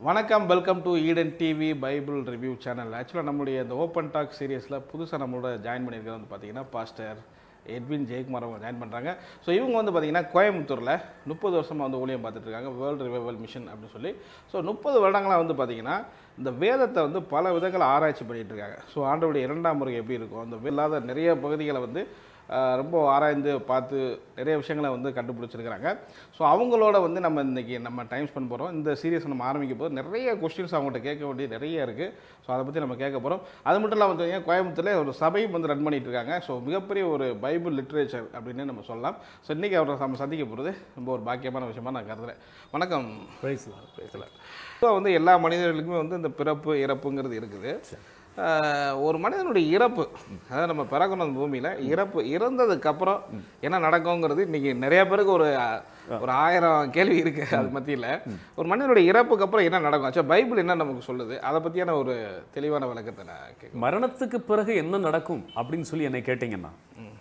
வணக்கம் welcome to Eden TV Bible review channel ஆக்சுவலாக நம்மளுடைய இந்த ஓப்பன் டாக் சீரியஸில் புதுசாக நம்மளோட ஜாயின் பண்ணியிருக்கிறது வந்து பார்த்தீங்கன்னா பாஸ்டர் எட்வின் ஜெயக்குமார் அவங்க ஜாயின் பண்ணுறாங்க ஸோ இவங்க வந்து பார்த்தீங்கன்னா கோயம்புத்தூரில் முப்பது வருஷமாக வந்து ஊழியம் பார்த்துட்டு இருக்காங்க வேர்ல்டு ரிவைவல் மிஷன் அப்படின்னு சொல்லி ஸோ முப்பது வருடங்களாக வந்து பார்த்தீங்கன்னா இந்த வேதத்தை வந்து பல விதங்களை ஆராய்ச்சி பண்ணிட்டு இருக்காங்க ஸோ ஆண்டவருடைய இரண்டாம் முறை எப்படி இருக்கும் அந்த இல்லாத நிறைய பகுதிகளை வந்து ஆஹ், ரொம்ப ஆராய்ந்து பார்த்து நிறைய விஷயங்களை வந்து கண்டுபிடிச்சிருக்கிறாங்க ஸோ அவங்களோட வந்து நம்ம இன்றைக்கி நம்ம டைம் ஸ்பெண்ட் போகிறோம் இந்த சீரியஸ் நம்ம ஆரம்பிக்க போது நிறைய கொஸ்டின்ஸ் அவங்கள்ட்ட கேட்க வேண்டியது நிறைய இருக்குது ஸோ அதை பற்றி நம்ம கேட்க போகிறோம் அது மட்டும் இல்லாமல் வந்து கோயம்புத்தூரில் ஒரு சபையும் வந்து ரன் பண்ணிட்டு இருக்காங்க ஸோ மிகப்பெரிய ஒரு பைபிள் லிட்ரேச்சர் அப்படின்னு நம்ம சொல்லலாம் ஸோ இன்றைக்கி அவரை நம்ம சந்திக்க போகிறது ரொம்ப ஒரு பாக்கியமான விஷயமா நான் கருதுறேன் வணக்கம் பிரைஸ்லாம் பேசல ஸோ வந்து எல்லா மனிதர்களுக்குமே வந்து இந்த பிறப்பு இறப்புங்கிறது இருக்குது ஆஹ் ஒரு மனிதனுடைய இறப்பு அதாவது நம்ம பிறக்கணும் இந்த பூமியில் இறப்பு இறந்ததுக்கு அப்புறம் என்ன நடக்குங்கிறது இன்னைக்கு நிறைய பேருக்கு ஒரு ஒரு ஆயிரம் கேள்வி இருக்கு அது மத்தியில் ஒரு மனிதனுடைய இறப்புக்கு அப்புறம் என்ன நடக்கும் ஆக்சுவலா பைபிள் என்ன நமக்கு சொல்லுது அதை பற்றியான ஒரு தெளிவான விளக்கத்தை நான் கேட்குறேன் மரணத்துக்கு பிறகு என்ன நடக்கும் அப்படின்னு சொல்லி என்னை கேட்டீங்கன்னா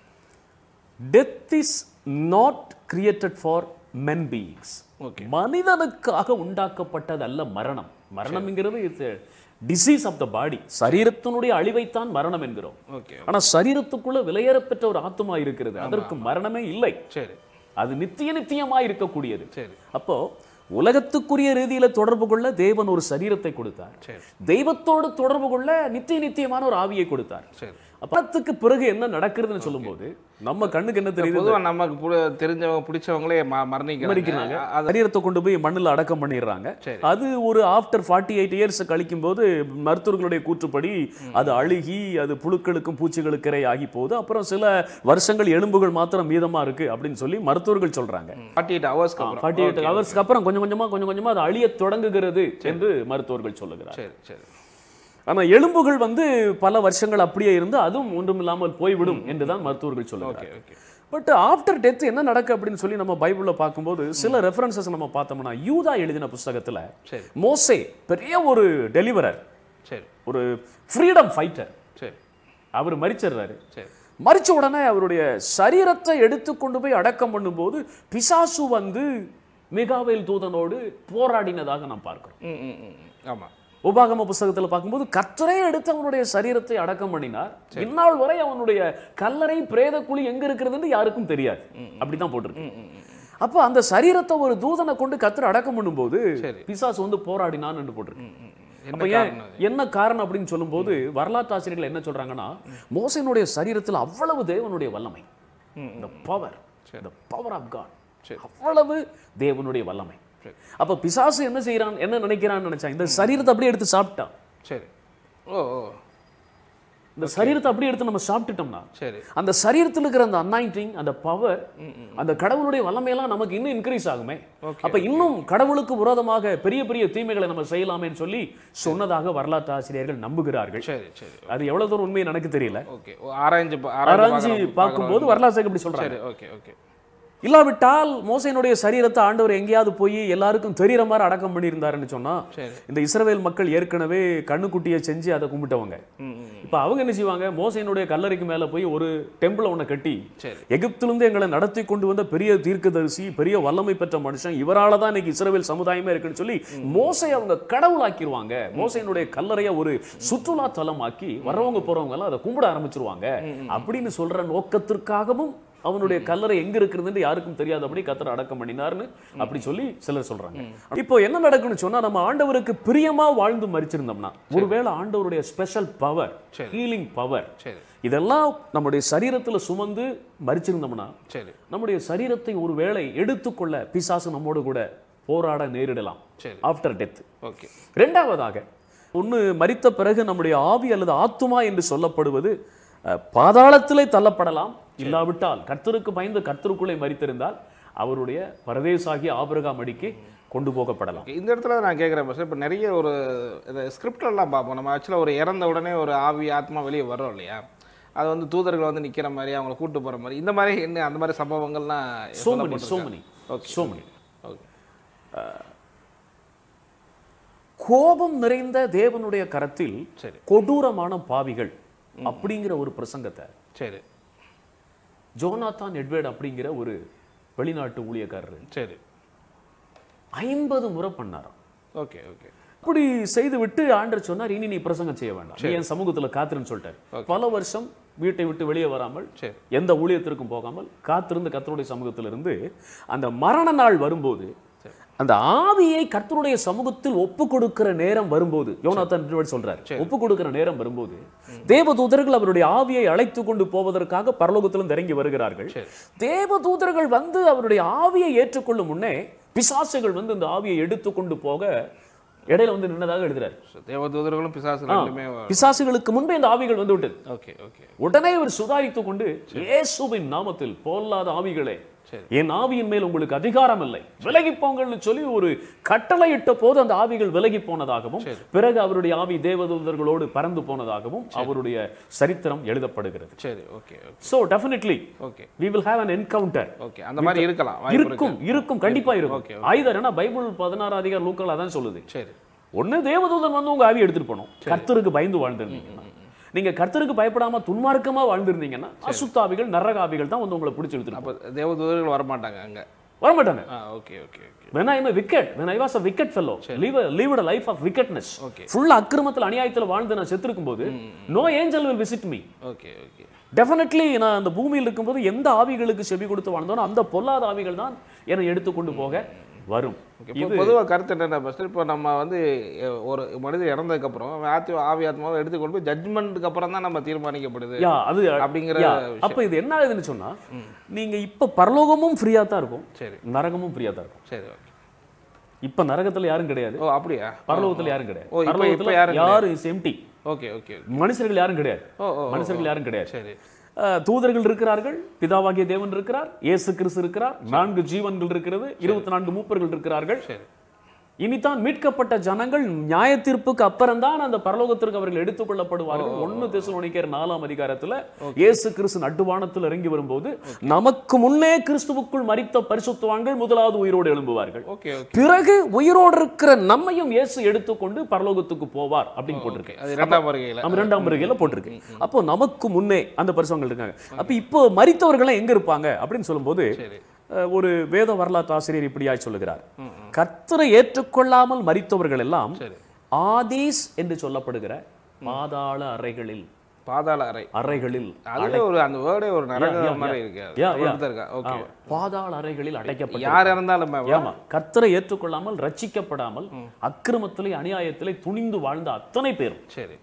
death is not created for men beings Okay. மனிதனுக்காக உண்டாக்கப்பட்டது அல்ல மரணம் மரணம்ங்கிறது it's disease of the body சரீரத்தினுடைய அழிவைத்தான் மரணம் என்கிறோம் ஓகே ஆனா சரீரத்துக்குள்ள விலையேறப்பெற்ற ஒரு ஆத்மா இருக்கிறது அதற்கு மரணமே இல்லை சரி அது நித்திய நித்தியமாய் இருக்கக்கூடியது சரி அப்போ உலகத்துக்குரிய ரீதியில தொடர்பு கொள்ள தேவன் ஒரு சரீரத்தை கொடுத்தார் சரி தெய்வத்தோடு தொடர்பு கொள்ள நித்திய நித்தியமான ஒரு ஆவியை கொடுத்தார் சரி அப்பத்துக்கு பிறகு என்ன நடக்குதுன்னு சொல்லும்போது நம்ம கண்ணுக்கு என்ன தெரியுது பொதுவாக நமக்கு பு- தெரிஞ்சவங்க பிடிச்சவங்களே ம- மரணிக்கிறாங்க மறிக்கிறாங்க அது சரீரத்தை கொண்டு போய் மண்ணில் அடக்கம் பண்ணிடுறாங்க சரி. அது ஒரு ஆஃப்டர் ஃபார்ட்டி எயிட் இயர்ஸ் கழிக்கும் போது மருத்துவர்களுடைய கூற்றுப்படி அது அழுகி அது புழுக்களுக்கும் பூச்சிகளுக்கு இரை ஆகி போகுது அப்புறம் சில வருஷங்கள் எலும்புகள் மாத்திரம் மீதமா இருக்கு அப்படின்னு சொல்லி மருத்துவர்கள் சொல்றாங்க ஃபார்ட்டி எயிட் ஹவர்ஸ்க்கு அப்புறம் ஃபார்ட்டி எயிட் ஹவர்ஸ்க்கு அப்புறம் கொஞ்சம் கொஞ்சமா கொஞ்சம் கொஞ்சமா அது அழிய தொடங்குகிறது என்று மருத்துவர்கள் சொல்லுகிறார் சரி சரி ஆனா எலும்புகள் வந்து பல வருஷங்கள் அப்படியே இருந்து அதுவும் ஒன்றும் இல்லாமல் போய்விடும் என்றுதான் மருத்துவர்கள் ஓகே சொல்லுகிறார் ஓகே பட் ஆஃப்டர் டெத் என்ன நடக்கு அப்படின்னு சொல்லி நம்ம பைபிள்ல பார்க்கும்போது சில ரெஃபரன்சஸ் நம்ம பார்த்தோம்னா யூதா எழுதின புஸ்தகத்துல சரி மோசே பெரிய ஒரு டெலிவரர் சரி ஒரு ஃப்ரீடம் ஃபைட்டர் சரி அவர் மறிச்சிடுறாரு சரி மறிச்ச உடனே அவருடைய சரீரத்தை எடுத்து கொண்டு போய் அடக்கம் பண்ணும்போது பிசாசு வந்து மிகாவேல் தூதனோடு போராடினதாக நாம் பார்க்கிறோம் ம் ம் ம் ம். ஆமா உபாகம புஸ்தகத்துல பார்க்கும்போது கர்த்தரே எடுத்து அவனுடைய சரீரத்தை அடக்கம் பண்ணினார் இந்நாள் வரை அவனுடைய கல்லறை பிரேத குழி எங்க இருக்கிறதுன்னு யாருக்கும் தெரியாது அப்படிதான் போட்டிருக்கு அப்ப அந்த சரீரத்தை ஒரு தூதனை கொண்டு கர்த்தர் அடக்கம் பண்ணும்போது சரி. பிசாசு வந்து போராடினான்னு என்று போட்டிருக்கு ம், ம். என்ன அப்ப ஏன் காரணம் அது? என்ன காரணம் அப்படின்னு சொல்லும்போது வரலாற்று ஆசிரியர்கள் என்ன சொல்றாங்கன்னா மோசனுடைய சரீரத்தில் அவ்வளவு தேவனுடைய வல்லமை இந்த பவர் இந்த பவர் ஆஃப் காட் சரி. அவ்வளவு தேவனுடைய வல்லமை சரி. அப்ப பிசாசு என்ன செய்யறான் என்ன நினைக்கிறான்னு நினைச்சான் இந்த சரீரத்தை அப்படியே எடுத்து சாப்பிட்டான் சரி ஓ ஓ இந்த சரீரத்தை அப்படியே எடுத்து நம்ம சாப்பிட்டுட்டோம்னா சரி அந்த சரீரத்தில் இருக்கிற அந்த அன்னாயிண்டிங் அந்த பவர் அந்த கடவுளுடைய வல்லமையெல்லாம் நமக்கு இன்னும் இன்க்ரீஸ் ஆகுமே Okay, அப்ப இன்னும் கடவுளுக்கு விரோதமாக பெரிய பெரிய தீமைகளை நம்ம செய்யலாமேன்னு சொல்லி சொன்னதாக வரலாற்று ஆசிரியர்கள் நம்புகிறார்கள் சரி சரி அது எவ்வளவு தூரம் உண்மை எனக்கு தெரியல ஓகே ஓ, ஆராய்ஞ்சு பா- ஆராய்ச்சி பார்க்கணும், பார்க்கும்போது பார்க்கணும். வரலாற்று இப்படி சொல்றாங்க சரி ஓகே ஓகே இல்லாவிட்டால் மோசையினுடைய சரீரத்தை ஆண்டவர் எங்கேயாவது போய் எல்லாருக்கும் தெரியிற மாதிரி அடக்கம் பண்ணியிருந்தாருன்னு சொன்னா சரி இந்த இஸ்ரவேல் மக்கள் ஏற்கனவே கண்ணுக்குட்டியை செஞ்சு அதை கும்பிட்டவங்க ம் ம் இப்ப அவங்க என்ன செய்வாங்க மோசையினுடைய கல்லறைக்கு மேல போய் ஒரு டெம்பிள ஒண்ண கட்டி சரி எகிப்திலிருந்து எங்களை நடத்தி கொண்டு வந்த பெரிய தீர்க்கதரிசி பெரிய வல்லமை பெற்ற மனுஷன் இவரால தான் இன்னைக்கு இஸ்ரவேல் சமுதாயமே இருக்குன்னு சொல்லி மோசை அவங்க கடவுளாக்கிடுவாங்க மோசையினுடைய கல்லறைய ஒரு சுற்றுலா தலமாக்கி வர்றவங்க போறவங்க எல்லாம் அதை கும்பிட ஆரம்பிச்சிருவாங்க அப்படின்னு சொல்ற நோக்கத்திற்காகவும் அவனுடைய கல்லறை எங்க இருக்குதுன்னு யாருக்கும் தெரியாதபடி கத்தர் அடக்கம் பண்ணினார்னு அப்படி சொல்லி சிலர் சொல்றாங்க இப்போ என்ன நடக்குன்னு சொன்னா நம்ம ஆண்டவருக்கு பிரியமா வாழ்ந்து மறிச்சிருந்தோம்னா ஒருவேளை ஆண்டவருடைய ஸ்பெஷல் பவர் சரி. ஹீலிங் பவர் சரி இதெல்லாம் நம்முடைய சரீரத்துல சுமந்து மறிச்சிருந்தோம்னா சரி நம்முடைய சரீரத்தை ஒருவேளை எடுத்துக்கொள்ள பிசாசு நம்மோடு கூட போராட நேரிடலாம் சரி ஆஃப்டர் டெத் ஓகே ரெண்டாவதாக ஒன்று மரித்த பிறகு நம்முடைய ஆவி அல்லது ஆத்துமா என்று சொல்லப்படுவது அஹ், பாதாளத்திலே தள்ளப்படலாம் இல்லாவிட்டால் கர்த்தருக்கு பயந்து கர்த்தருக்குள்ளே மரித்திருந்தால் அவருடைய பரதேசாகிய ஆபிரகாம் அடிக்கு கொண்டு போகப்படலாம் இந்த இடத்துல நான் கேட்குறேன் பஸ் இப்போ நிறைய ஒரு இந்த ஸ்கிரிப்டெல்லாம் பார்ப்போம் நம்ம ஆக்சுவலாக ஒரு இறந்த உடனே ஒரு ஆவி ஆத்மா வெளியே வரோம் இல்லையா அது வந்து தூதர்கள் வந்து நிற்கிற மாதிரி அவங்கள கூட்டு போகிற மாதிரி இந்த மாதிரி என்ன அந்த மாதிரி சம்பவங்கள்லாம் சோமனி சோமனி ஓகே சோமனி ஓகே கோபம் நிறைந்த தேவனுடைய கரத்தில் சரி கொடூரமான பாவிகள் அப்படிங்கிற ஒரு பிரசங்கத்தை சரி ஜோனாத்தான் எட்வேர்ட் அப்படிங்கிற ஒரு வெளிநாட்டு ஊழியக்காரர் சரி ஐம்பது முறை பண்ணாராம் ஓகே ஓகே அப்படி செய்து விட்டு ஆண்டர் சொன்னார் இனி நீ பிரசங்கம் செய்ய வேண்டாம் நீ என் சமூகத்துல காத்திருன்னு சொல்லிட்டார் பல வருஷம் வீட்டை விட்டு வெளியே வராமல் சரி. எந்த ஊழியத்திற்கும் போகாமல் காத்திருந்து கர்த்தருடைய சமூகத்திலிருந்து அந்த மரண நாள் வரும்போது அந்த ஆவியை கர்த்தருடைய சமூகத்தில் ஒப்பு கொடுக்கிற நேரம் வரும்போது யோனாத்தான் எட்வர்ட் சொல்றாரு ஒப்பு கொடுக்கிற நேரம் வரும்போது தேவதூதர்கள் அவருடைய ஆவியை அழைத்து கொண்டு போவதற்காக பரலோகத்திலிருந்து இறங்கி வருகிறார்கள் தேவதூதர்கள் வந்து அவருடைய ஆவியை ஏற்றுக்கொள்ளும் முன்னே பிசாசுகள் வந்து இந்த ஆவியை எடுத்துக்கொண்டு போக இடையில வந்து நின்னதாக எழுதுறாரு தேவதூதர்களும் பிசாசு ரெண்டுமே பிசாசுகளுக்கு முன்பே இந்த ஆவிகள் வந்து விட்டது ஓகே ஓகே உடனே அவர் சுதாரித்துக் கொண்டு இயேசுவின் நாமத்தில் பொல்லாத ஆவிகளே சரி. என் ஆவியின் மேல் உங்களுக்கு அதிகாரம் இல்லை விலகி போங்கள்னு சொல்லி ஒரு கட்டளையிட்ட போது அந்த ஆவிகள் விலகி போனதாகவும் பிறகு அவருடைய ஆவி தேவதூதர்களோடு பறந்து போனதாகவும் அவருடைய சரித்திரம் எழுதப்படுகிறது சரி okay okay so definitely okay we will have an encounter okay அந்த மாதிரி இருக்கலாம் வாய்ப்பு இருக்கு இருக்கும் இருக்கும் கண்டிப்பா Okay, இருக்கும் ஐதர் ஏன்னா பைபிள் பதினாறு அதிகார லூக்கள் அதான் சொல்லுது சரி ஒண்ணு தேவதூதன் வந்து உங்க ஆவி எடுத்துட்டு போனோம் கர்த்தருக்கு பயந்து வாழ்ந்திருந்தீங்கன்னா நீங்க கர்த்தருக்கு பயப்படாம துன்மார்க்கமா வாழ்ந்திருந்தீங்கன்னா அசுத்தாவிகள் நரகாவிகள் தான் வந்து உங்களை பிடிச்சி எடுத்துட்டு அப்போ தேவதூதர்கள் வரமாட்டாங்க அங்க வர மாட்டாங்க ஆ okay okay okay when i am a wicked when i was a wicked fellow live a live a life of wickedness Okay. full அக்கிரமத்தில் அநியாயத்துல வாழ்ந்து நான் செத்திருக்கும் போது no angel will visit me okay okay definitely நான் அந்த பூமியில் இருக்கும்போது எந்த ஆவிகளுக்கு செவி கொடுத்து வாழ்ந்தோனோ அந்த பொல்லாத ஆவிகள் தான் என்னை எடுத்துக்கொண்டு போக வரும் ஓகே இப்போ பொதுவாக கருத்து என்னென்ன பஸ்ட் இப்போ நம்ம வந்து எ- ஒரு மனிதர் இறந்ததுக்கப்புறம் அவன் ஆத்தி ஆவி ஆத்மாவை எடுத்துக்கொண்டு போய் ஜட்மெண்ட்டுக்கு அப்புறம் தான் நம்ம தீர்மானிக்கப்படுது யா அது அப்படிங்கிற யா, அப்ப இது என்ன ஆகுதுன்னு சொன்னா நீங்க இப்ப பரலோகமும் ஃப்ரீயா தான் இருக்கும் சரி நரகமும் ஃப்ரீயா தான் இருக்கும் சரி ஓகே இப்ப நரகத்துல யாரும் கிடையாது ஓ அப்படியா பரலோகத்துல யாரும் கிடையாது ஓ, இப்ப- இப்ப பரலோகத்துல யாரும் யாரும் இஸ் எம்டி ஓகே ஓகே மனுஷர்கள் யாரும் கிடையாது ஓ ஓ மனுஷர்கள் யாரும் கிடையாது சரி அஹ், தூதர்கள் இருக்கிறார்கள் பிதாவாகிய தேவன் இருக்கிறார் இயேசு கிறிஸ்து இருக்கிறார் நான்கு ஜீவன்கள் இருக்கிறது இருபத்தி நான்கு மூப்பர்கள் இருக்கிறார்கள் சரி இனிதான் மீட்கப்பட்ட ஜனங்கள் நியாய தீர்ப்புக்கு அப்புறம்தான் அந்த பரலோகத்திற்கு அவர்கள் எடுத்துக்கொள்ளப்படுவார்கள் ஒன்னு தெசலோனிக்கர் நாலாம் அதிகாரத்துல இயேசு கிறிஸ்து நட்டுவானத்தில் இறங்கி வரும்போது நமக்கு முன்னே கிறிஸ்துவுக்குள் மரித்த பரிசுத்தவான்கள் முதலாவது உயிரோடு எழும்புவார்கள் ஓகே ஓகே பிறகு உயிரோடு இருக்கிற நம்மையும் இயேசு எடுத்துக்கொண்டு பரலோகத்துக்கு போவார் அப்படின்னு போட்டிருக்கு அது இரண்டாம் வருகையில் நம்ம இரண்டாம் வருகையில போட்டிருக்கு அப்போ நமக்கு முன்னே அந்த பரிசுகள் இருக்காங்க அப்ப இப்போ மரித்தவர்கள் எங்க இருப்பாங்க அப்படின்னு சொல்லும்போது சரி அஹ், ஒரு வேத வரலாற்று ஆசிரியர் இப்படியாய் சொல்லுகிறார் கர்த்தரை ஏற்றுக்கொள்ளாமல் மரித்தவர்கள் எல்லாம் சரி ஆதீஸ் என்று சொல்லப்படுகிற பாதாள அறைகளில் பாதாள அறை அறைகளில் அதுல ஒரு அந்த வேர்டே ஒரு நரக yeah, மாதிரி yeah. இருக்கு Yeah, yeah. அது இருக்கா ஓகே ஆமா, பாதாள அறைகளில் அடைக்கப்பட்ட யார் இறந்தாலும் ஆமா கர்த்தரை ஏற்றுக்கொள்ளாமல் ரட்சிக்கப்படாமல் அக்கிரமத்திலே அநியாயத்திலே துணிந்து வாழ்ந்த அத்தனை பேரும் சரி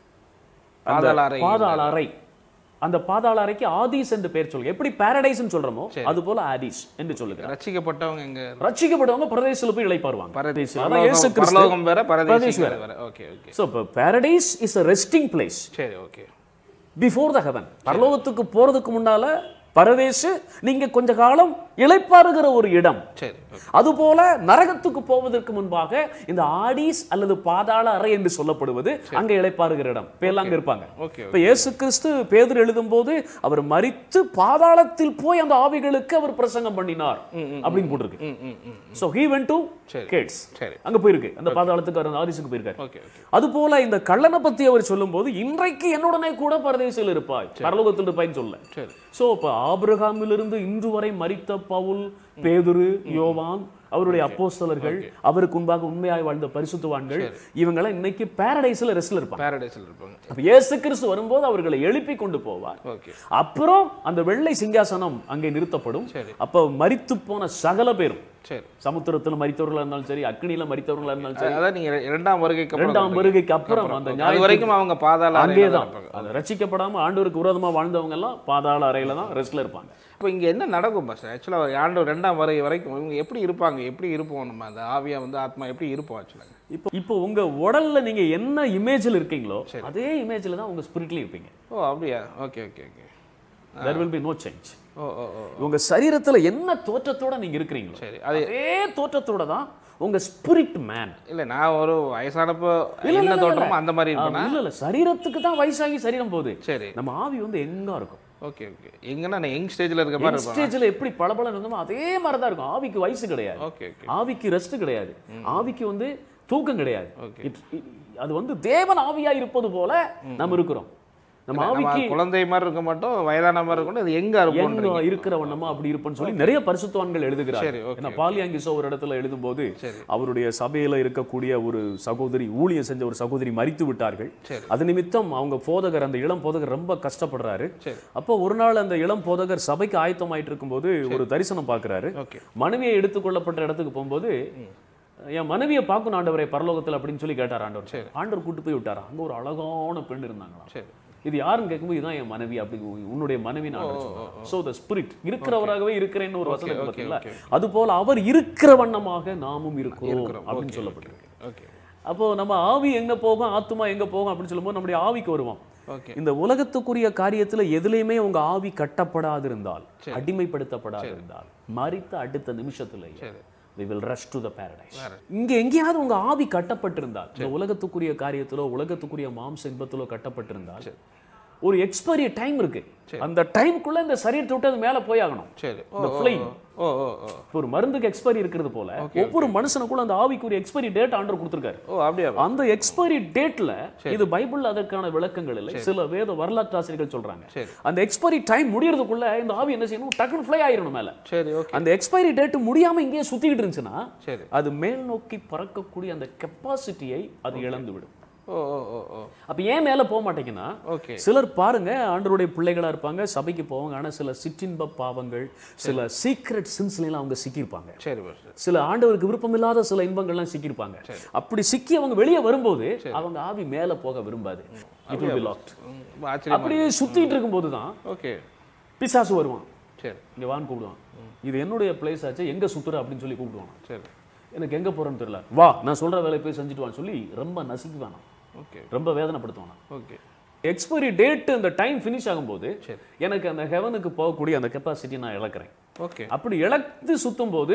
அந்த பாதாள அறை பாதாள அறை அந்த பாதாள அறைக்கு ஆதீஸ் என்று பெயர் சொல்லுங்க எப்படி பாரடைஸ்னு சொல்றோமோ அது போல ஆதீஸ் என்று சொல்லுங்க ரட்சிக்கப்பட்டவங்க எங்க ரட்சிக்கப்பட்டவங்க பரதேசில போய் இளைப்பாருவாங்க பரதேசி அதான் இயேசு பரலோகம் கிறிஸ்து பரலோகம் வேற பரதேசி பரதேசி வேற. வேற ஓகே ஓகே ஸோ இப்போ paradise is a resting place சரி ஓகே பிஃபோர் த ஹெவன் பரலோகத்துக்கு போறதுக்கு முன்னால பரதேசு நீங்க கொஞ்ச காலம் இளைப்பாறுகிற ஒரு இடம் சரி okay. அதுபோல நரகத்துக்கு போவதற்கு முன்பாக இந்த ஆடீஸ் அல்லது பாதாள அறை என்று சொல்லப்படுவது அங்க இளைப்பாறுகிற இடம் இப்ப எல்லாம் அங்க இருப்பாங்க ஓகே இப்ப இயேசு கிறிஸ்து பேதர் எழுதும்போது அவர் மரித்து பாதாளத்தில் போய் அந்த ஆவிகளுக்கு அவர் பிரசங்கம் பண்ணினார் அப்படின்னு போட்டிருக்கு ம் ம் ம் சோ he went to சரி. கேட்ஸ் சரி அங்க போயிருக்கு அந்த பாதாளத்துக்கு அவர் அந்த ஆதிசுக்கு போயிருக்காரு ஓகே ஓகே அதுபோல இந்த கள்ளனை பத்தி அவர் சொல்லும்போது இன்றைக்கு என்னுடனே கூட பரதேசில் இருப்பாய் பரலோகத்தில் இருப்பாய்ன்னு சொல்ல சரி சோ இப்ப ஆபிரகாமிலிருந்து இன்று வரை மரித்த பவுல் பேதுரு யோவான் அவருடைய அப்போஸ்தலர்கள் அவருக்கு முன்பாக உண்மையாய் வாழ்ந்த பரிசுத்தவான்கள் இவங்கெல்லாம் இன்னைக்கு பாரடைஸ்ல ரெஸ்ட்ல இருப்பாங்க பாரடைஸில் இருப்பாங்க அப்ப இயேசு கிறிஸ்து வரும்போது அவர்களை எழுப்பி கொண்டு போவார் ஓகே அப்புறம் அந்த வெள்ளை சிங்காசனம் அங்கே நிறுத்தப்படும் சரி. அப்ப மரித்து போன சகல பேரும் சரி சமுத்திரத்துல மரித்தவர்களா இருந்தாலும் சரி அக்னியில மரித்தவர்களா இருந்தாலும் சரி அதான் நீங்க இரண்டாம் வருகைக்கு அப்புறம் இரண்டாம் சொல்றீங்க. வருகைக்கு அப்புறம் அந்த அது ஞாயிற்று வரைக்கும் அவங்க பாதாள அறையில தான் அங்கேதான் இருப்பாங்க. அது ரட்சிக்கப்படாம ஆண்டவருக்கு விரோதமா வாழ்ந்தவங்க எல்லாம் பாதாள அறையில தான் ரெஸ்ட்ல இருப்பாங்க இப்போ இங்க என்ன நடக்கும் பஸ் ஆக்சுவலாக ஆண்டு ரெண்டாம் வருகை வரைக்கும் இவங்க எப்படி இருப்பாங்க எப்படி இருப்போம் நம்ம அந்த ஆவியா வந்து ஆத்மா எப்படி இருப்போம் ஆக்சுவலாக இப்போ இப்போ உங்க உடல்ல நீங்க என்ன இமேஜ்ல இருக்கீங்களோ அதே இமேஜ்ல தான் உங்க ஸ்பிரிட்லயும் இருப்பீங்க ஓ அப்படியா okay okay okay there will be no change ஓ ஓ ஓ உங்க சரீரத்துல என்ன தோற்றத்தோட நீங்க இருக்கிறீங்களோ சரி அது அதே தோற்றத்தோட தான் உங்க ஸ்பிரிட் மேன் இல்லை நான் ஒரு வயசானப்போ என்ன தோற்றமோ அந்த மாதிரி இருப்பேனா இல்ல இல்ல சரீரத்துக்கு தான் வயசாகி சரீரம் போகுது சரி நம்ம ஆவி வந்து எங்கா இருக்கும் ஓகே ஓகே எங்கன்னா நான் யங் ஸ்டேஜில் இருக்க மாதிரி இருப்பேன் ஸ்டேஜ்ல எப்படி பளபளன்னு இருந்தோமோ அதே மாதிரி தான் இருக்கும் ஆவிக்கு வயசு கிடையாது ஓகே ஓகே ஆவிக்கு ரெஸ்ட் கிடையாது ஆவிக்கு வந்து தூக்கம் கிடையாது Okay. It- it- அது வந்து தேவன் ஆவியா இருப்பது போல நம்ம இருக்கிறோம் நம்ம நம்ம ஆவிக்கு குழந்தை மாதிரி இருக்க மாட்டோம் வயதான மாதிரி இருக்கணும் இது எங்க எங்க இருக்கும் இருக்கிற வண்ணமா அப்படி இருப்பேன்னு சொல்லி நிறைய பரிசுத்தவான்கள் எழுதுகிறார் சரி, okay, ஏன்னா பாலியாங்கிசோ ஒரு இடத்துல எழுதும்போது சரி. அவருடைய சபையில இருக்கக்கூடிய ஒரு சகோதரி ஊழியம் செஞ்ச ஒரு சகோதரி மரித்து விட்டார்கள் சரி. அது நிமித்தம் அவங்க போதகர் அந்த இளம் போதகர் ரொம்ப கஷ்டப்படுறாரு சரி அப்போ ஒரு நாள் அந்த இளம் போதகர் சபைக்கு ஆயத்தமாயிட்டு இருக்கும்போது ஒரு தரிசனம் பார்க்கறாரு ஓகே மனைவியை எடுத்துக்கொள்ளப்பட்ட இடத்துக்கு போகும்போது என் மனைவியை பார்க்கணும் ஆண்டவரை பரலோகத்தில் அப்படின்னு சொல்லி கேட்டார் ஆண்டவர் சரி. ஆண்டவர் கூட்டு போய் விட்டாரா அங்க ஒரு அழகான பெண் இருந்தாங்களாம் சரி இது யாருன்னு கேட்கும்போது இதுதான் என் மனைவி அப்படி உன்னுடைய மனைவி நான் சோ த ஸ்பிரிட் இருக்கிறவராகவே இருக்கிறேன்னு ஒரு வசனம் இருக்கு okay, பார்த்தீங்களா okay, அது போல அவர் இருக்கிற வண்ணமாக நாமும் இருக்கிறோம் இருக்கிறோம். அப்படின்னு Okay, சொல்லப்பட்டிருக்கு ஓகே அப்போ நம்ம ஆவி எங்க போகும் ஆத்துமா எங்க போகும் அப்படின்னு சொல்லும்போது நம்முடைய ஆவிக்கு வருவோம் ஓகே இந்த உலகத்துக்குரிய காரியத்துல எதுலையுமே உங்க ஆவி கட்டப்படாது இருந்தால் அடிமைப்படுத்தப்படாது இருந்தால் மறித்த அடுத்த நிமிஷத்துல சரி we will rush to the paradise இங்க எங்கேயாவது உங்க ஆவி கட்டப்பட்டிருந்தால் இந்த உலகத்துக்குரிய காரியத்திலோ உலகத்துக்குரிய மாம்ச இன்பத்திலோ கட்டப்பட்டிருந்தால் ஒரு எக்ஸ்பைரி டைம் இருக்கு அந்த டைம்குள்ள இந்த சரீரத்தை விட்டு அது மேல போய் ஆகணும் சரி ஓ இந்த ஓ, flame. ஓ ஓ ஓ இப்போ ஒரு மருந்துக்கு எக்ஸ்பைரி இருக்கிறது போல ஒவ்வொரு மனுஷனுக்குள்ள அந்த ஆவிக்குரிய எக்ஸ்பைரி டேட் ஆண்டர் கொடுத்திருக்காரு ஓ அப்படியா அந்த எக்ஸ்பைரி டேட்ல இது பைபிள்ல அதற்கான விளக்கங்கள் இல்லை சில வேத வரலாற்று ஆசிரியர்கள் சொல்றாங்க சரி. அந்த எக்ஸ்பைரி டைம் முடியறதுக்குள்ள இந்த ஆவி என்ன செய்யணும் டக்குன்னு ஃப்ளை ஆயிரணும் மேல சரி ஓகே அந்த எக்ஸ்பைரி டேட் முடியாம இங்கேயே சுத்திக்கிட்டு இருந்துச்சுன்னா சரி அது மேல் நோக்கி பறக்கக்கூடிய அந்த கெப்பாசிட்டியை அது இழந்து விடும் ஓ ஓ ஓ ஓ அப்ப ஏன் மேல போக மாட்டேங்குன்னா ஓகே சிலர் பாருங்க ஆண்டவருடைய பிள்ளைகளா இருப்பாங்க சபைக்கு போவாங்க ஆனா சில சிற்றின்ப பாவங்கள் சில சீக்ரெட் சின்ஸ்லாம் அவங்க சிக்கியிருப்பாங்க சரி பாஸ் சில ஆண்டவருக்கு விருப்பமில்லாத சில இன்பங்கள்லாம் சிக்கியிருப்பாங்க அப்படி சிக்கி அவங்க வெளியே வரும்போது அவங்க ஆவி மேல போக விரும்பாது இட் will be locked ஆச்சரியம் அப்படியே சுத்திட்டு இருக்கும்போது தான் ஓகே பிசாசு வருவான் சரி இங்க வான்னு கூப்பிடுவான் இது என்னுடைய பிளேஸ் ஆச்சு எங்க சுத்துற அப்படின்னு சொல்லி கூப்பிடுவான் சரி எனக்கு எங்க போறேன்னு தெரியல வா நான் சொல்ற வேலையை போய் செஞ்சுட்டு வான்னு சொல்லி ரொம்ப நசுக்குவானா ஓகே ரொம்ப வேதனைப்படுத்துவானா ஓகே எக்ஸ்பைரி டேட் அந்த டைம் ஃபினிஷ் ஆகும்போது சரி. எனக்கு அந்த ஹெவனுக்கு போகக்கூடிய அந்த கெப்பாசிட்டி நான் இழக்கிறேன் ஓகே அப்படி இழந்து சுத்தும் போது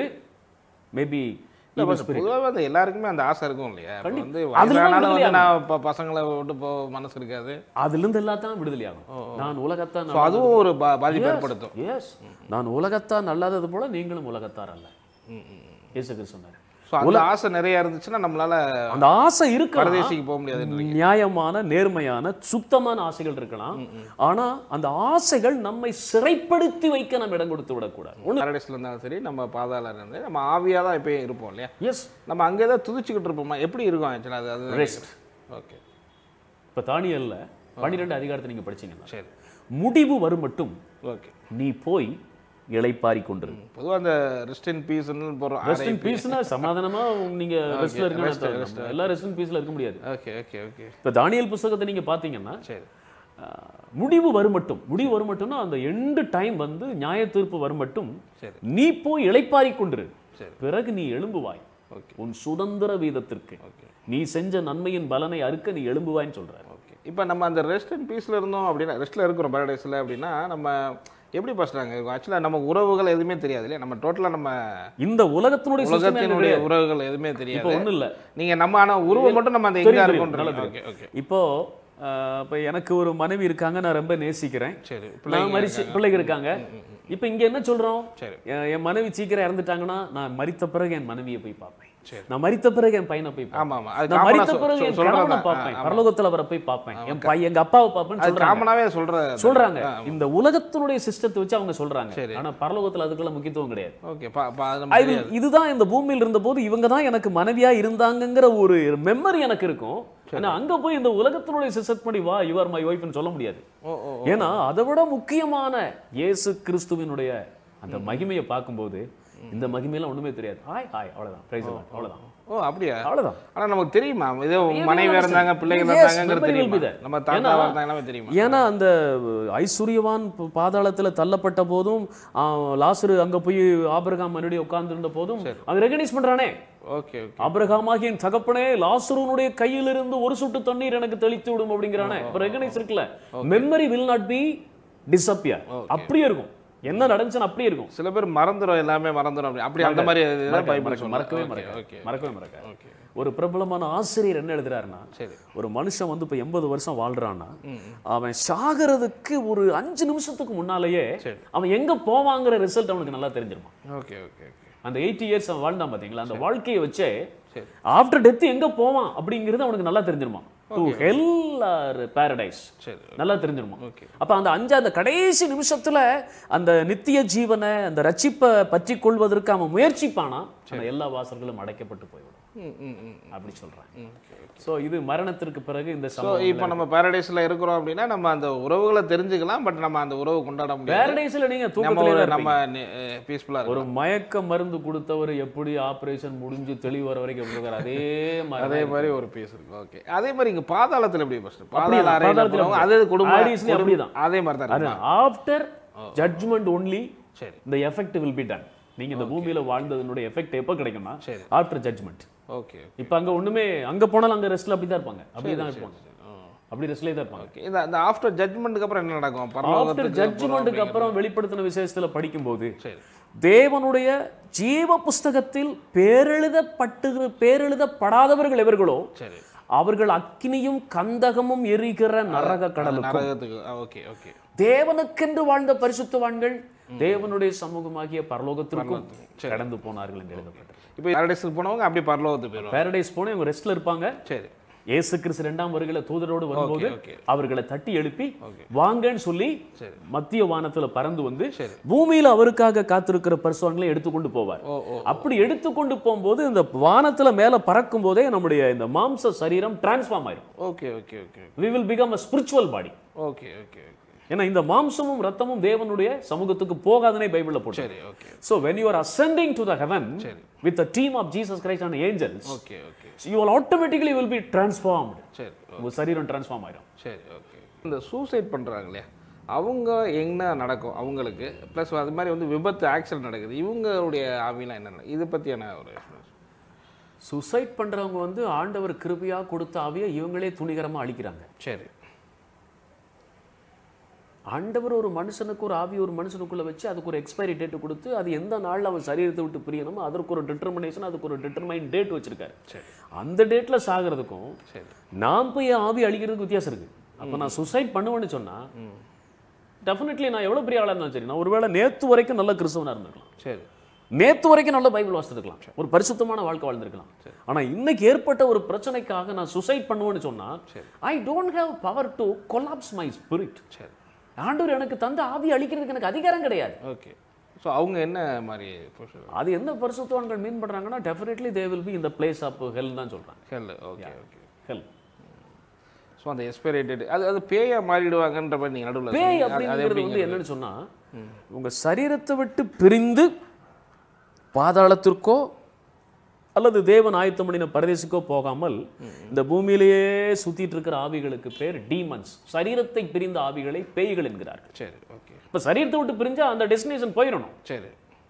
மேபி பொதுவாகவே அந்த எல்லாருக்குமே அந்த ஆசை இருக்கும் இல்லையா இப்ப கண்டிப்பா. வந்து அதுல தான் வயசானாலும் வந்து விடுதலை நான் இப்போ பசங்களை விட்டு போ மனசு இருக்காது அதுல இருந்து எல்லாத்தான் விடுதலை ஆகும் நான் உலகத்தான் ஸோ அதுவும் ஒரு பா- பாதிப்பு ஏற்படுத்தும் எஸ் நான் உலகத்தான் அல்லாதது போல நீங்களும் உலகத்தார் அல்ல இயேசு கிறிஸ்து சொன்னார் ஸோ அந்த ஆசை நிறைய இருந்துச்சுன்னா நம்மளால அந்த ஆசை இருக்கு பரதேசிக்கு போக முடியாது நியாயமான நேர்மையான சுத்தமான ஆசைகள் இருக்கலாம் ஆனா அந்த ஆசைகள் நம்மை சிறைப்படுத்தி வைக்க நம்ம இடம் கொடுத்து விடக்கூடாது ஒண்ணு பாரடைஸ்ல இருந்தாலும் சரி நம்ம பாதாள இருந்து நம்ம ஆவியா தான் எப்பயும் இருப்போம் இல்லையா எஸ் நம்ம அங்கே தான் துதிச்சுக்கிட்டு இருப்போமா எப்படி இருக்கும் ஆக்சுவலாக அது அது ரெஸ்ட் ஓகே இப்ப தானியல்ல பன்னிரெண்டு அதிகாரத்தை நீங்க படிச்சீங்கன்னா சரி முடிவு வரும் மட்டும் ஓகே நீ போய் இளைப்பாரி கொண்டிரு பொதுவாக அந்த ரெஸ்ட் இன் பீஸ்ன்னு போகிறோம் ரெஸ்ட் இன் பீஸ்னா சமாதானமா நீங்க ரெஸ்ட்ல இருக்கணும் எல்லாம் ரெஸ்ட் இன் பீஸ்ல இருக்க முடியாது ஓகே ஓகே ஓகே இப்ப தானியல் புஸ்தகத்தை நீங்க பாத்தீங்கன்னா சரி அஹ், முடிவு வரும் மட்டும் முடிவு வரும் மட்டும்னா அந்த எண்டு டைம் வந்து நியாய தீர்ப்பு வரும் மட்டும் சரி நீ போய் இளைப்பாரி கொண்டிரு சரி. பிறகு நீ எழும்புவாய் ஓகே உன் சுதந்திர வீதத்திற்கு ஓகே நீ செஞ்ச நன்மையின் பலனை அறுக்க நீ எழும்புவாய்ன்னு சொல்றாரு ஓகே இப்போ நம்ம அந்த ரெஸ்ட் அண்ட் பீஸில் இருந்தோம் அப்படின்னா ரெஸ்ட்டில் இருக்கிறோம் பேரடைஸில் அப்படின்னா நம்ம எப்படி பேசுகிறாங்க ஆக்சுவலாக நமக்கு உறவுகள் எதுவுமே தெரியாது இல்லையா நம்ம டோட்டலாக நம்ம இந்த உலகத்தினுடைய system என்ன உலகத்தினுடைய உறவுகள் எதுவுமே இப்போ தெரியாது ஒண்ணும் இல்ல நீங்கள் நம்ம ஆனால் உருவம் மட்டும் நம்ம அந்த எங்கே தெரியும், தெரியும். இருக்கோம் நல்லா ஓகே ஓகே இப்போ அஹ், இப்போ எனக்கு ஒரு மனைவி இருக்காங்க நான் ரொம்ப நேசிக்கிறேன் சரி நான் மரிச்சு பிள்ளைங்க இருக்காங்க இப்போ இங்க என்ன சொல்றோம் சரி. என் என் மனைவி சீக்கிரம் இறந்துட்டாங்கன்னா நான் மரித்த பிறகு என் மனைவியை போய் பார்ப்பேன் சரி. நான் மரித்த பிறகு என் பையனை போய் பார்ப்பேன் ஆமாம் ஆமாம் அது நான் காமனாக மரித்த பிறகு என் கணவனை சொல்கிறேன் பார்ப்பேன் பரலோகத்துல அவரை போய் பார்ப்பேன் என் பையன் எங்க அப்பாவை பார்ப்பேன்னு அது சொல்றாங்க காமனாகவே சொல்கிற சொல்றாங்க இந்த உலகத்தினுடைய சிஸ்டத்தை வச்சு அவங்க சொல்றாங்க ஆனா பரலோகத்துல அதுக்கெல்லாம் முக்கியத்துவம் கிடையாது ஓகே பா பா அது நமக்கு இது இதுதான் இந்த பூமியில் இருந்தபோது இவங்க தான் எனக்கு மனைவியா இருந்தாங்கங்கிற ஒரு மெமரி எனக்கு இருக்கும் ஆனா அங்க போய் இந்த உலகத்தினுடைய சிஸ்டத் படி வா யுவர் மை ஒய்ஃப்னு சொல்ல முடியாது ஓ ஓ ஏன்னா அதை விட முக்கியமான இயேசு கிறிஸ்துவினுடைய அந்த மகிமையை பார்க்கும்போது இந்த மகிமையெல்லாம் ஒண்ணுமே தெரியாது ஹாய் ஹாய் அவ்வளவுதான் பிரைஸ் அவ்வளவுதான் ஓ அப்படியா அவ்வளவுதான் ஆனா நமக்கு தெரியுமா இதே Yeah, மனைவி yeah, இருந்தாங்க understand. பிள்ளைங்க Yes, இருந்தாங்கிறது memory will be தெரியுமா there. நம்ம ஏன்னா- தாத்தாவா இருந்தாங்க எல்லாமே தெரியுமா ஏன்னா அந்த ஐஸ்வர்யவான் ப- பாதாளத்துல தள்ளப்பட்ட போதும் ஆ, லாசரு அங்க போய் ஆபிரகாம் மறுபடியும் உட்கார்ந்து இருந்த போதும் அவன் ரெகனைஸ் பண்றானே ஓகே ஓகே ஆபிரகாமாகிய என் தகப்பனே லாசருனுடைய கையிலிருந்து ஒரு சொட்டு தண்ணீர் எனக்கு தெளித்து விடும் அப்படிங்கிறானே இப்ப ரெகனைஸ் இருக்குல்ல memory will not be disappear அப்படியே இருக்கும் என்ன நடந்துச்சுன்னு அப்படியே இருக்கும் சில பேர் மறந்துடும் எல்லாமே மறந்துடும் அப்படி அப்படி அந்த மாதிரி இதுதான் மறக்க- பைபிள் மறக்க- சொல்லுது. மறக்கவே Okay, மறக்க okay, மறக்கவே மறக்க okay. ஒரு பிரபலமான ஆசிரியர் என்ன எழுதுறாருன்னா சரி ஒரு மனுஷன் வந்து இப்போ எண்பது வருஷம் வாழ்றான்னா அவன் சாகிறதுக்கு ஒரு அஞ்சு நிமிஷத்துக்கு முன்னாலேயே சரி. அவன் எங்க போவாங்கிற ரிசல்ட் அவனுக்கு நல்லா தெரிஞ்சிருமா ஓகே ஓகே ஓகே அந்த எயிட்டி இயர்ஸ் அவன் வாழ்ந்தான் பாத்தீங்களா அந்த வாழ்க்கையை வச்சே சரி. ஆஃப்டர் டெத் எங்க போவான் அப்படிங்கிறது அவனுக்கு நல்லா தெரிஞ்சிருமா டு ஹெல் ஆர் பாரடைஸ் சரி நல்லா தெரிஞ்சிருமா ஓகே அப்ப அந்த அஞ்சு அந்த கடைசி நிமிஷத்துல அந்த நித்திய ஜீவனை அந்த ரட்சிப்பை பற்றி கொள்வதற்கு அவன் முயற்சிப்பானா அந்த எல்லா வாசல்களும் அடைக்கப்பட்டு போய்விடும் ம் ம் ம் அப்படி சொல்றேன் சோ இது மரணத்திற்கு பிறகு இந்த ஸோ சம்பவம் இப்போ நம்ம பாரடைஸில் இருக்கிறோம் அப்படின்னா நம்ம அந்த உறவுகளை தெரிஞ்சுக்கலாம் பட் நம்ம அந்த உறவு கொண்டாட முடியாது பாரடைஸ்ல நீங்க நம்ம தூக்கத்திலே ஒரு தான் நம்ம இருப்பீங்க. பீஸ்ஃபுல்லாக ஒரு மயக்க மருந்து கொடுத்தவர் எப்படி ஆபரேஷன் முடிஞ்சு தெளிவு வர வரைக்கும் எப்படி இருக்காரு அதே மாதிரி அதே மாதிரி ஒரு பீஸ் இருக்கு ஓகே அதே மாதிரி இங்க பாதாளத்தில் எப்படி ஃபர்ஸ்ட் பாதாள அப்படிதான், அறையில் பாதாளத்துல போறவங்க அது குடும்பம் Hades-லயும் குடும்பம் அப்படிதான். அதே மாதிரி தான் அது இருக்கு ஆஃப்டர் ஜட்ஜ்மெண்ட் ஒன்லி சரி இந்த எஃபெக்ட் வில் பி டன் நீங்க இந்த பூமியில வாழ்ந்ததனுடைய எஃபெக்ட் எப்போ கிடைக்கும்னா சரி. ஆஃப்டர் ஜட்ஜ்மெண்ட் ஓகே இப்போ அங்க ஒண்ணுமே அங்க போனாலும் அங்க ரெஸ்ட்ல அப்படி தான் இருப்பாங்க அப்படியே தான் இருப்பாங்க அப்படி ரெஸ்ட்லேயே தான் இருப்பாங்க ஓகே இந்த இந்த ஆஃப்டர் ஜட்மெண்ட்டுக்கு அப்புறம் என்ன நடக்கும் ஆஃப்டர் பரலோகத்துக்கு ஜட்ஜ்மெண்ட்டுக்கு அப்புறம் வெளிப்படுத்தின விஷயத்துல படிக்கும்போது சரி தேவனுடைய ஜீவ புஸ்தகத்தில் பேரெழுதப்பட்டு பேரெழுதப்படாதவர்கள் எவர்களோ சரி அவர்கள் அக்கினியும் கந்தகமும் எரிகிற நரக கடலுக்கும் நரகத்துக்கு ஓகே ஓகே தேவனுக்கென்று வாழ்ந்த பரிசுத்தவான்கள் தேவனுடைய சமூகமாகிய பரலோகத்திற்கும் கடந்து போனார்கள் என்று எழுதப்பட்டது இப்போ பாரடைஸுக்கு போனவங்க அப்படியே பரலோகத்துக்கு போயிடுவாங்க பாரடைஸ் போன இவங்க ரெஸ்ட்ல இருப்பாங்க சரி இயேசு கிறிஸ்து இரண்டாம் வருகையில தூதரோடு வரும்போது ஓகே. அவர்களை தட்டி எழுப்பி ஓகே. வாங்கன்னு சொல்லி சரி. மத்திய வானத்துல பறந்து வந்து சரி. பூமியில அவருக்காக காத்திருக்கிற பரிசுவான்களை எடுத்துக்கொண்டு போவார் ஓ ஓ அப்படி எடுத்துக்கொண்டு போகும்போது இந்த வானத்துல மேல பறக்கும் போதே நம்முடைய இந்த மாம்ச சரீரம் டிரான்ஸ்ஃபார்ம் ஆயிரும் okay okay okay we will become a spiritual body okay okay okay ஏன்னா இந்த மாம்சமும் ரத்தமும் தேவனுடைய சமூகத்துக்கு போகாதுனே பைபிள்ல போட்டு சரி okay So when you are ascending to the heaven சரி. with the team of Jesus Christ and angels, okay okay you will automatically will be transformed. சரி உங்க சரீரம் டிரான்ஸ்ஃபார்ம் ஆயிரும் சரி ஓகே இந்த சூசைட் பண்ணுறாங்க இல்லையா அவங்க என்ன நடக்கும் அவங்களுக்கு ப்ளஸ் அது மாதிரி வந்து விபத்து ஆக்சிடென்ட் நடக்குது இவங்களுடைய ஆவிலாம் என்ன நடக்கும்? இதை பற்றியான ஒரு சுசைட் பண்றவங்க வந்து ஆண்டவர் கிருபையா கொடுத்த ஆவியை இவங்களே துணிகரமா அழிக்கிறாங்க சரி ஆண்டவர் ஒரு மனுஷனுக்கு ஒரு ஆவி ஒரு மனுஷனுக்குள்ள வச்சு அதுக்கு ஒரு எக்ஸ்பைரி டேட் கொடுத்து அது எந்த நாள்ல அவன் சரீரத்தை விட்டு பிரியணுமோ அதற்கு ஒரு டிட்டர்மினேஷன் அதுக்கு ஒரு டிட்டர்மைன் டேட் வச்சிருக்காரு சரி அந்த டேட்ல சாகிறதுக்கும் சரி நான் போய் ஆவி அழிக்கிறதுக்கு வித்தியாசம் இருக்கு அப்ப நான் சுசைட் பண்ணுவேன்னு சொன்னா டெஃபினெட்லி நான் எவ்வளவு பெரிய ஆளா இருந்தாலும் சரி நான் ஒருவேளை நேத்து வரைக்கும் நல்ல கிறிஸ்தவனா இருந்திருக்கலாம் சரி நேத்து வரைக்கும் நல்ல பைபிள் வாசித்திருக்கலாம் ஒரு பரிசுத்தமான வாழ்க்கை வாழ்ந்திருக்கலாம் ஆனா இன்னைக்கு ஏற்பட்ட ஒரு பிரச்சனைக்காக நான் சுசைட் பண்ணுவேன்னு சொன்னா I don't have power to collapse my spirit சரி ஆண்டவர் எனக்கு தந்த ஆவி அழிக்கிறதுக்கு எனக்கு அதிகாரம் கிடையாது ஓகே ஸோ அவங்க என்ன மாதிரி procedure? அது எந்த பரிசுத்தவான்கள் மீன் பண்றாங்கன்னா டெஃபினெட்லி தே வில் பி இந்த பிளேஸ் ஆஃப் ஹெல் தான் சொல்றாங்க hell okay okay hell so அந்த எக்ஸ்பைரி டேட் அது அது பேயா மாறிடுவாங்கன்ற மாதிரி நீங்கள் நடுவில் பேய் அப்படிங்கிறது வந்து என்னன்னு சொன்னா உங்க சரீரத்தை விட்டு பிரிந்து பாதாளத்திற்கோ அல்லது தேவன் ஆயத்தம் பண்ணின பரதேசிக்கோ போகாமல் இந்த பூமியிலேயே சுத்திட்டு இருக்கிற ஆவிகளுக்கு பேர் டீமன்ஸ் சரீரத்தை பிரிந்த ஆவிகளை பேய்கள் என்கிறார்கள் சரி ஓகே இப்ப சரீரத்தை விட்டு பிரிஞ்சா அந்த டெஸ்டினேஷன் போயிடணும் சரி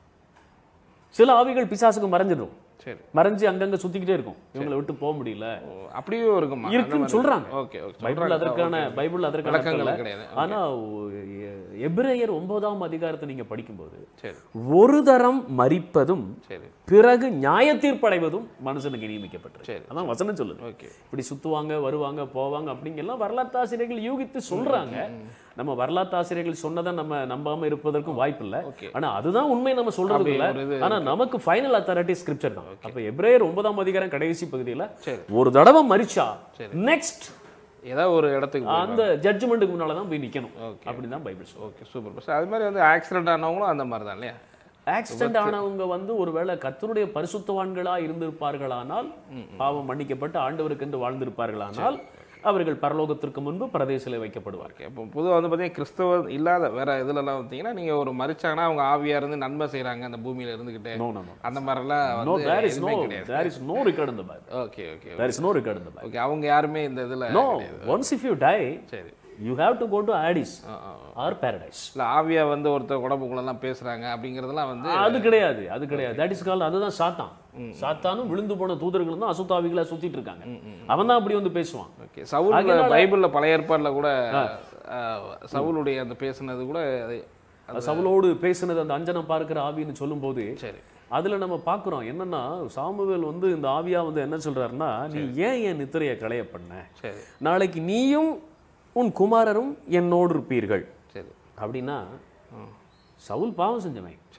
சில ஆவிகள் பிசாசுக்கு மறைஞ்சிடும் சரி மறைஞ்சு அங்கங்க சுத்திக்கிட்டே இருக்கும் இவங்களை விட்டு போக முடியல ஓ, அப்படியும் இருக்குமா இருக்குன்னு சொல்றாங்க ஓகே ஓகே பைபிள் அதற்கான பைபிள் அதற்கான விளக்கங்கள் அர்த்தம் இல்ல. கிடையாது. ஆனா எ- எபிரேயர் ஒன்பதாம் அதிகாரத்தை நீங்க படிக்கும்போது சரி ஒரு தரம் மரிப்பதும் சரி பிறகு நியாய தீர்ப்படைவதும் மனுஷனுக்கு நியமிக்கப்பட்டது சரி. அதான் வசனம் சொல்லுது ஓகே இப்படி சுத்துவாங்க வருவாங்க போவாங்க அப்படிங்கெல்லாம் வரலாற்று ஆசிரியர்கள் யூகித்து சொல்றாங்க நம்ம வரலாற்று ஆசிரியர்கள் சொன்னதை நம்ம நம்பாம இருப்பதற்கும் வாய்ப்பு இல்ல Okay. ஆனா அதுதான் உண்மை நம்ம சொல்றது இல்ல ஒரு இது ஆனா நமக்கு ஃபைனல் அத்தாரிட்டி ஸ்கிரிப்சர் தான் அப்ப எபிரேயர் ஒன்பதாம் அதிகாரம் கடைசி பகுதியில சரி. ஒரு தடவை மரிச்சா நெக்ஸ்ட் ஏதாவது ஒரு இடத்துக்கு போய் அந்த ஜட்ஜ்மெண்ட்டுக்கு முன்னால தான் போய் நிக்கணும் Okay. அப்படின்னு தான் பைபிள் சொல்லுது ஓகே சூப்பர் பஸ் அது மாதிரி வந்து ஆக்சிடென்ட் ஆனவங்களும் அந்த மாதிரி தான் இல்லையா ஆக்சிடென்ட் ஆனவங்க வந்து ஒருவேளை கர்த்தருடைய பரிசுத்தவான்களா இருந்திருப்பார்களானால் பாவம் மன்னிக்கப்பட்டு ஆண்டவருக்கு என்று வாழ்ந்திருப்பார்களானால் அவர்கள் பரலோகத்திற்கு முன்பு பரதேசிலே வைக்கப்படுவார்கள் ஓகே இப்போ பொதுவாக வந்து பார்த்தீங்கன்னா கிறிஸ்தவ இல்லாத வேற இதுலலாம் பார்த்தீங்கன்னா நீங்கள் ஒரு மறிச்சாங்கன்னா அவங்க ஆவியா இருந்து நன்மை செய்கிறாங்க அந்த பூமியில இருந்துக்கிட்டே நோ நோ நோ அந்த மாதிரிலாம் நோ வந்து தேர் இஸ் நோ எதுவுமே கிடையாது தேர் இஸ் நோ ரெக்கார்ட் இந்த Bible okay okay there is no record இந்த பைபிள் ஓகே அவங்க யாருமே இந்த இதில் no once if you die சரி you have to go to Hades ah, ah. Or paradise இல்லை ஆவியா வந்து ஒருத்தர் உடம்புக்குள்ளெல்லாம் பேசுகிறாங்க அப்படிங்கிறதெல்லாம் வந்து அது கிடையாது அது கிடையாது தட் இஸ் கால் அதுதான் சாத்தான் சாத்தானும் விழுந்து போன தூதர்களும் தான் அசுத்தாவிகளா சுத்திட்டு இருக்காங்க அவன் தான் அப்படி வந்து பேசுவான் ஓகே சவுல் பைபிளில் பழைய ஏற்பாடில் கூட ஆ, சவுலுடைய அந்த பேசுனது கூட அது- சவுலோடு பேசினது அந்த அஞ்சனம் பார்க்கிற ஆவின்னு சொல்லும்போது சரி அதுல நம்ம பார்க்குறோம் என்னன்னா சாமுவேல் வந்து இந்த ஆவியா வந்து என்ன சொல்றாருன்னா நீ ஏன் என் நித்திரையை களைய பண்ண சரி நாளைக்கு நீயும் உன் குமாரரும் என்னோடு இருப்பீர்கள் சரி அப்படின்னா சவுல் பாவம் செஞ்சவன் சரி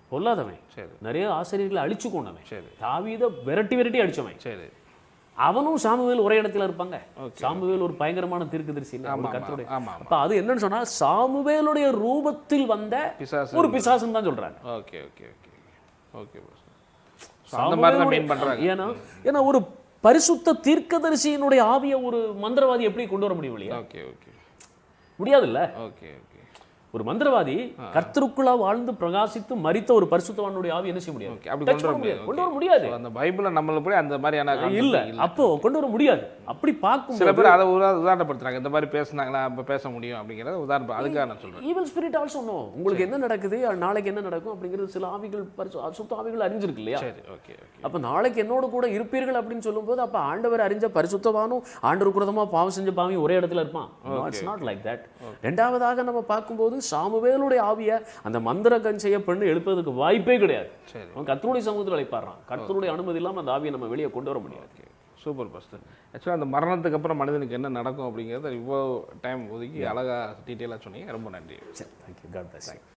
பொல்லாதவன் சரி நிறைய ஆசிரியர்களை அழிச்சு கொண்டவன் சரி தாவீதை விரட்டி விரட்டி அடிச்சவன் சரி அவனும் சாமுவேல் ஒரே இடத்துல இருப்பாங்க Okay. சாமுவேல் ஒரு பயங்கரமான தீர்க்கதரிசி இல்ல ஆமா ஒரு ஆமா கர்த்தருடைய ஆமா ஆமா அப்ப அது என்னன்னு சொன்னா சாமுவேலுடைய ரூபத்தில் வந்த பிசாசு ஒரு பிசாசுன்னு தான் சொல்றாங்க ஓகே ஓகே ஓகே ஓகே பாஸ் அந்த மாதிரி தான் மீன் பண்றாங்க ஏன்னா ஏன்னா ஒரு பரிசுத்த தீர்க்கதரிசியினுடைய ஆவிய ஒரு மந்திரவாதி எப்படி கொண்டு வர முடியும் இல்லையா ஓகே ஓகே முடியாதுல்ல ஓகே ஓகே ஒரு மந்திரவாதி கர்த்தருக்குள்ளா வாழ்ந்து பிரகாசித்து மரித்த ஒரு பரிசுத்தவானுடைய ஆவி என்ன செய்ய முடியாது ஓகே அப்படி Touch கொண்டு வர பண்ண முடியாது முடியாது கொண்டு வர முடியாது அந்த பைபிளை நம்மள போய் அந்த மாதிரியான concept இல்ல அப்போ கொண்டு வர முடியாது அப்படி பார்க்கும் சில பேர் அதை உதா- உதாரணப்படுத்துறாங்க இந்த மாதிரி பேசுனாங்களா அப்ப பேச முடியும் அப்படிங்கறத உதாரணம் அதுக்காக நான் சொல்றேன் ஈவல் ஸ்பிரிட் ஆல்சோ நோ உங்களுக்கு என்ன நடக்குது நாளைக்கு என்ன நடக்கும் அப்படிங்கிறது சில ஆவிகள் பரிசு அசுத்த ஆவிகள் அறிஞ்சிருக்கு இல்லையா சரி ஓகே ஓகே அப்ப நாளைக்கு என்னோட கூட இருப்பீர்கள் அப்படின்னு சொல்லும்போது அப்ப ஆண்டவர் அறிஞ்ச பரிசுத்தவானும் ஆண்டவர் குரதமா பாவம் செஞ்ச பாவியும் ஒரே இடத்துல இருப்பான் இட்ஸ் நாட் லைக் தட் ரெண்டாவதாக நம்ம பார்க்கும்போது சாமுவேலுடைய ஆவிய அந்த மந்திர கஞ்சைய பெண்ணு எழுப்பதுக்கு வாய்ப்பே கிடையாது சரி அவன் கர்த்தருடைய சமூகத்தில் அழைப்பாடுறான் கர்த்தருடைய அனுமதி இல்லாம அந்த ஆவியை நம்ம வெளியே கொண்டு வர முடியாது ஓகே சூப்பர் பாஸ்டர் ஆக்சுவலாக அந்த மரணத்துக்கு அப்புறம் மனிதனுக்கு என்ன நடக்கும் அப்படிங்கிறத இவ்வளோ டைம் ஒதுக்கி அழகா டீட்டெயிலாக சொன்னீங்க ரொம்ப நன்றி சரி தேங்க்யூ காட் பிளஸ்